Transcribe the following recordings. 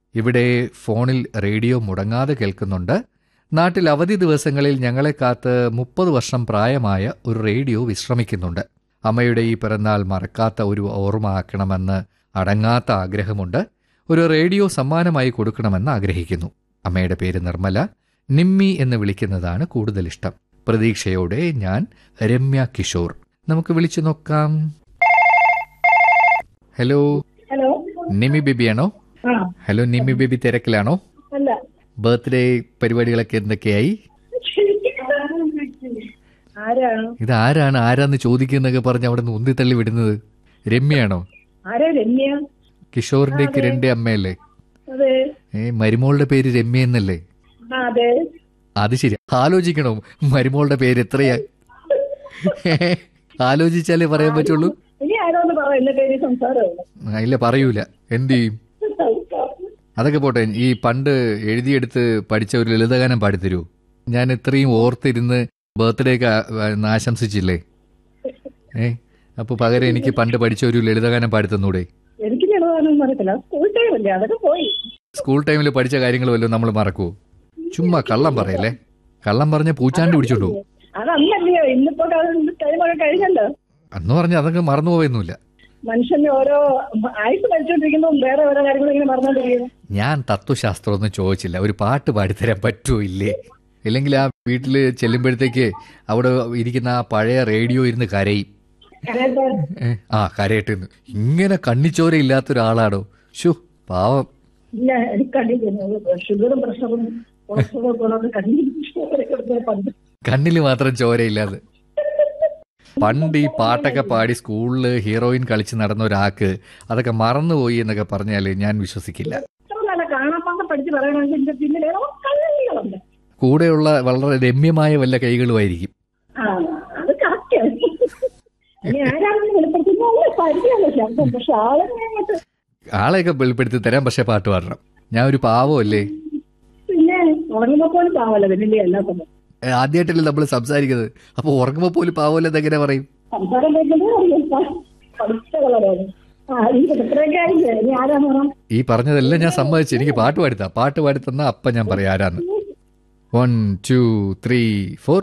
ഇവിടെ ഫോണിൽ റേഡിയോ മുടങ്ങാതെ കേൾക്കുന്നുണ്ട് നാട്ടിൽ അവധി ദിവസങ്ങളിൽ ഞങ്ങളെ കാത്ത് മുപ്പത് വർഷം പ്രായമായ ഒരു റേഡിയോ വിശ്രമിക്കുന്നുണ്ട് അമ്മയുടെ ഈ പിറന്നാൾ മറക്കാത്ത ഒരു ഓർമ്മ ആക്കണമെന്ന് അടങ്ങാത്ത ആഗ്രഹമുണ്ട് ഒരു റേഡിയോ സമ്മാനമായി കൊടുക്കണമെന്ന് ആഗ്രഹിക്കുന്നു അമ്മയുടെ പേര് നിർമ്മല നിമ്മി എന്ന് വിളിക്കുന്നതാണ് കൂടുതൽ ഇഷ്ടം പ്രതീക്ഷയോടെ ഞാൻ രമ്യ കിഷോർ നമുക്ക് വിളിച്ചു നോക്കാം ഹലോ ഹലോ നിമി ബേബിയാണോ ആ ഹലോ നിമി ബേബി തിരക്കിലാണോ അല്ല ബർത്ത്ഡേ പരിപാടികളൊക്കെ എന്തൊക്കെയായി ആരാണ് ഇത് ആരാണ് ആരാന്ന് ചോദിക്കുന്നൊക്കെ പറഞ്ഞ് അവിടെ നിന്ന് ഉന്തിത്തള്ളി വിടുന്നത് രമ്യയാണോ ആരാ രമ്യ കിഷോറിന്റെ കിരണിന്റെ അമ്മയല്ലേ അതെ ഏ മരുമോളുടെ പേര് രമ്യ എന്നല്ലേ ആ അതെ അത് ശരി ആലോചിക്കണോ മരുമോളുടെ പേര് എത്രയാ ആലോചിച്ചാലേ പറയാൻ പറ്റുള്ളൂ ഇനി ആരോന്ന് പറ എന്റെ പേര് സംസാരമാണ് ആ, ഇല്ല പറയൂല എന്ത് ചെയ്യും അതൊക്കെ പോട്ടെ ഈ പണ്ട് എഴുതിയെടുത്ത് പഠിച്ച ഒരു ലളിതഗാനം പാടിത്തരൂ ഞാൻ ഇത്രയും ഓർത്തിരുന്ന് ബർത്ത്ഡേ ഒക്കെ ആ- ആശംസിച്ചില്ലേ ഏ അപ്പൊ പകരം എനിക്ക് പണ്ട് പഠിച്ച ഒരു ലളിതഗാനം പാടിത്തന്നൂടെ എനിക്ക് ലളിതാനൊന്നും അറിയത്തില്ല സ്കൂൾ ടൈം അല്ലേ അതൊക്കെ പോയി സ്കൂൾ ടൈമിൽ പഠിച്ച കാര്യങ്ങൾ വല്ലതും നമ്മൾ മറക്കുവോ ചുമ്മാ കള്ളം പറയല്ലേ കള്ളം പറഞ്ഞ പൂച്ചാണ്ട് പിടിച്ചോണ്ടു പോകും അതല്ലല്ലയോ ഇന്നിപ്പോ ടൈമൊക്കെ കഴിഞ്ഞല്ലോ അന്ന് പറഞ്ഞ അതൊക്കെ മറന്നുപോയൊന്നുമില്ല മനുഷ്യന്റെ ഓരോ ആയുസ് മരിച്ചോണ്ടിരിക്കുമ്പോൾ വേറെ ഓരോ കാര്യങ്ങളും ഇങ്ങനെ മറന്നോണ്ടിരിക്കുന്നു ഞാൻ തത്വശാസ്ത്രമൊന്നും ചോദിച്ചില്ല ഒരു പാട്ട് പാടിത്തരാൻ പറ്റുമോ ഇല്ലേ ഇല്ലെങ്കിൽ ആ വീട്ടിൽ ചെല്ലുമ്പോഴത്തേക്ക് അവിടെ ഇരിക്കുന്ന ആ പഴയ റേഡിയോ ഇരുന്ന് കരയും കരയട്ടെ ഏ, ആ കരയട്ടെന്ന് ഇങ്ങനെ കണ്ണിച്ചോര ഇല്ലാത്ത ഒരാളാണോ ഷു പാവം ഇല്ല എനിക്ക് കണ്ടിരിക്കുന്നു ഷുഗറും പ്രഷറും കൊളസ്ട്രോളും ഒക്കെ ഉള്ളത് കണ്ടിരിക്കുന്നു പണ്ട് കണ്ണിൽ മാത്രം ചോരയില്ലാതെ പണ്ട് ഈ പാട്ടൊക്കെ പാടി സ്കൂളിൽ ഹീറോയിൻ കളിച്ച് നടന്ന ഒരാൾക്ക് അതൊക്കെ മറന്നുപോയി എന്നൊക്കെ പറഞ്ഞാൽ ഞാൻ വിശ്വസിക്കില്ല എത്ര നല്ല കാണാൻ പാകം പഠിച്ച് പറയണമെങ്കിൽ എന്റെ പിന്നിൽ കള്ളികളുണ്ട് കൂടെയുള്ള വളരെ രമ്യമായ വല്ല കൈകളുമായിരിക്കും ആ അത് കറക്റ്റ് ഇനി ആരാണെന്ന് വെളിപ്പെടുത്തുന്ന പരിചയമല്ല ശബ്ദം പക്ഷെ ആളെന്നെ അങ്ങോട്ട് ആളെയൊക്കെ വെളിപ്പെടുത്തി തരാം പക്ഷെ പാട്ട് പാടണം ഞാൻ ഒരു പാവമല്ലേ പിന്നെ ഉറങ്ങുമ്പോ പോലും പാവല്ല വലിയ എല്ലാത്തും ആദ്യമായിട്ടല്ലേ നമ്മൾ സംസാരിക്കുന്നത് അപ്പൊ ഉറങ്ങുമ്പോൾ പോലും പാവമല്ലെന്ന് എങ്ങനെ പറയും സംസാരം കേൾക്കുന്നത് അറിയാം പഠിച്ച കളറാണ് ആ ഈ ഇത്രയൊക്കെ ആയില്ലേ ഇനി ആരാന്ന് പറയാം ഈ പറഞ്ഞതെല്ലാം ഞാൻ സമ്മതിച്ചു എനിക്ക് പാട്ട് പാടിത്താ പാട്ട് പാടിത്തന്ന അപ്പൊ ഞാൻ പറയാം ആരാന്ന് വൺ ടു ത്രീ ഫോർ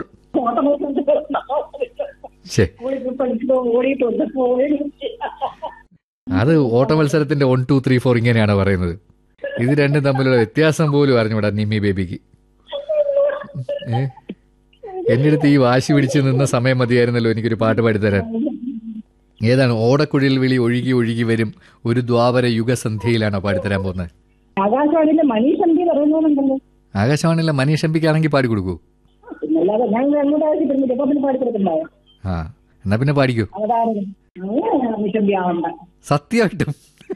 ശേ സ്കൂളിൽ പോയി പഠിച്ചപ്പോ ഓടിയിട്ടുണ്ട് പോയി അത് ഓട്ട മത്സരത്തിന്റെ വൺ ടു ത്രീ ഫോർ ഇങ്ങനെയാണ് പറയുന്നത് ഇത് രണ്ടും തമ്മിലുള്ള വ്യത്യാസം പോലും അറിഞ്ഞൂടാ നിമ്മി ബേബിക്ക് ഏ എന്റെ അടുത്ത് ഈ വാശി പിടിച്ച് നിന്ന സമയം മതിയായിരുന്നല്ലോ എനിക്കൊരു പാട്ട് പാടിത്തരാൻ ഏതാണ് ഓടക്കുഴൽ വിളി ഒഴുകി ഒഴുകി വരും ഒരു ദ്വാപര യുഗസന്ധ്യയിലാണോ പാടിത്തരാൻ പോകുന്നത് ആകാശവാണിയിലെ മനീഷ് എം പി പറയുന്നവരുണ്ടല്ലോ ആകാശവാണിയിലെ മനീഷ് എംപിക്കാണെങ്കിൽ പാടി കൊടുക്കൂ പിന്നല്ലാതെ ഞാൻ അങ്ങോട്ട് ആവശ്യപ്പെടുന്നില്ല ഇപ്പൊ പിന്നെ പാടിക്കൊടുക്കണ്ടായോ ആ എന്നാ പിന്നെ പാടിക്കൂ അവതാരകൻ അങ്ങനെ മനീഷ് എം പി ആവണ്ട സത്യമായിട്ടും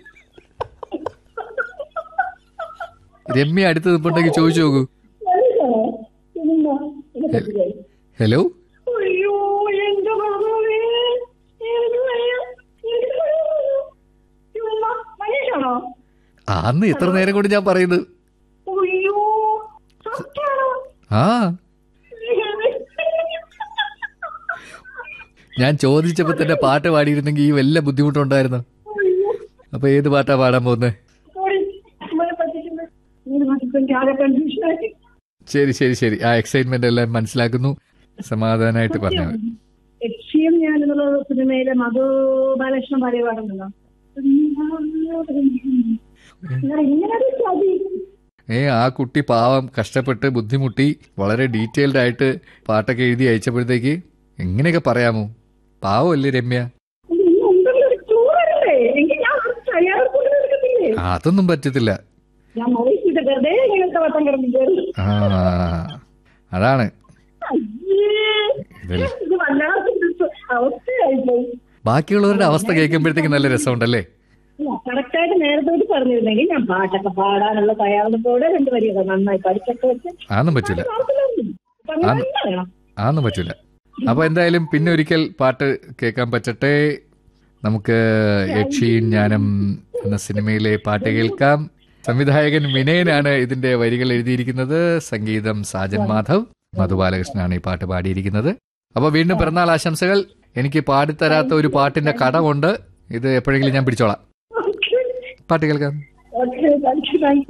രമ്യ അടുത്ത് നിൽപ്പുണ്ടെങ്കിൽ ചോദിച്ചു നോക്കൂ മനീഷാണോ? പിന്നെന്താ? എന്നെ പറ്റിക്കായി. ഹലോ അയ്യോ എന്റെ ഭഗവേ എനിക്ക് വയ്യ. എനിക്ക് വയ്യ. ചുമ്മാ മനീഷാണോ ആ, അന്ന് ഇത്ര നേരം കൊണ്ട് ഞാൻ പറയുന്നത് അയ്യോ സത്യാണോ ആ ഞാൻ ചോദിച്ചപ്പോ തന്നെ പാട്ട് പാടിയിരുന്നെങ്കിൽ ഈ വല്ല ബുദ്ധിമുട്ടുണ്ടായിരുന്നു അയ്യോ അപ്പൊ ഏത് പാട്ടാ പാടാൻ പോകുന്നത് സോറി നമ്മളെ പറ്റിക്കുന്നത് ഇങ്ങനെ പറ്റിപ്പോ എനിക്ക് ആകെ കൺഫ്യൂഷനായി ശരി ശരി ശരി ആ എക്സൈറ്റ്മെന്റ് എല്ലാം മനസ്സിലാക്കുന്നു സമാധാനമായിട്ട് പറഞ്ഞാൽ മതി ലക്ഷ്യം ഞാൻ എന്നുള്ള സിനിമയിലെ മധു ബാലകൃഷ്ണൻ പാടിയ പാടുന്നുണ്ടോ ഇങ്ങനെ ഒരു ചതി ഏ ആ കുട്ടി പാവം കഷ്ടപ്പെട്ട് ബുദ്ധിമുട്ടി വളരെ ഡീറ്റെയിൽഡ് ആയിട്ട് പാട്ടൊക്കെ എഴുതി അയച്ചപ്പോഴത്തേക്ക് എങ്ങനെയൊക്കെ പറയാമോ പാവമല്ലേ രമ്യ ഇത് ഇന്ന് എന്തെങ്കിലും ഒരു ക്ലൂ വരണ്ടേ എങ്കിൽ ഞാൻ ഒരു തയ്യാറെടുപ്പ് എടുക്കത്തില്ലേ ആ, അതൊന്നും പറ്റത്തില്ല ഞാൻ മോഹിച്ചിട്ട് വെറുതെ ഞങ്ങൾക്ക് വട്ടം കിടന്നിട്ട് ആ അതാണ് അയ്യേ ഇതല്ലേ. ഇത് വല്ലാത്ത അവസ്ഥയായിപ്പോയി ബാക്കിയുള്ളവരുടെ അവസ്ഥ കേൾക്കുമ്പോഴത്തേക്ക് നല്ല രസമുണ്ടല്ലേ കറക്റ്റായിട്ട് നേരത്തോട്ട് പറഞ്ഞിരുന്നെങ്കിൽ ഞാൻ പാട്ടൊക്കെ പാടാനുള്ള തയ്യാറെടുപ്പോടെ രണ്ടുപേരും നന്നായി പഠിച്ചൊക്കെ വെച്ച് അതൊന്നും പറ്റൂല അപ്പൊ അങ്ങനെ ആ. തന്നെ വേണം അതൊന്നും പറ്റൂല അപ്പൊ എന്തായാലും പിന്നെ ഒരിക്കൽ പാട്ട് കേൾക്കാൻ പറ്റട്ടെ നമുക്ക് യക്ഷിയും ഞാനും എന്ന സിനിമയിലെ പാട്ട് കേൾക്കാം സംവിധായകൻ വിനയനാണ് ഇതിന്റെ വരികൾ എഴുതിയിരിക്കുന്നത് സംഗീതം സാജൻ മാധവ് മധുബാലകൃഷ്ണനാണ് ഈ പാട്ട് പാടിയിരിക്കുന്നത് അപ്പൊ വീണ്ടും പിറന്നാൾ ആശംസകൾ എനിക്ക് പാടിത്തരാത്ത ഒരു പാട്ടിന്റെ കടമുണ്ട് ഇത് എപ്പോഴെങ്കിലും ഞാൻ പിടിച്ചോളാം ഓക്കെ പാട്ട് കേൾക്കാം okay thank you thank U